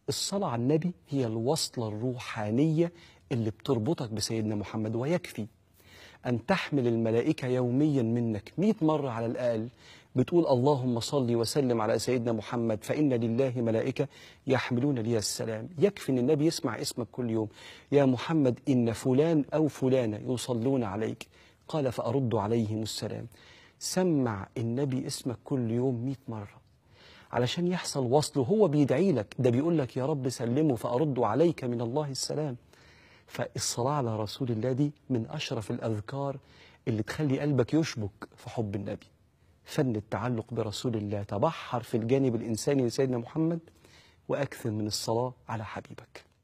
الصلاة على النبي هي الوصلة الروحانية اللي بتربطك بسيدنا محمد ويكفي أن تحمل الملائكة يوميا منك مئة مرة على الأقل بتقول اللهم صل وسلم على سيدنا محمد فإن لله ملائكة يحملون لي السلام يكفي أن النبي يسمع اسمك كل يوم يا محمد إن فلان أو فلانة يصلون عليك قال فأرد عليهم السلام سمع النبي اسمك كل يوم مئة مرة علشان يحصل وصل هو بيدعي لك ده بيقول لك يا رب سلمه فأرد عليك من الله السلام فالصلاة على رسول الله دي من أشرف الأذكار اللي تخلي قلبك يشبك في حب النبي فن التعلق برسول الله تبحر في الجانب الإنساني لسيدنا محمد وأكثر من الصلاة على حبيبك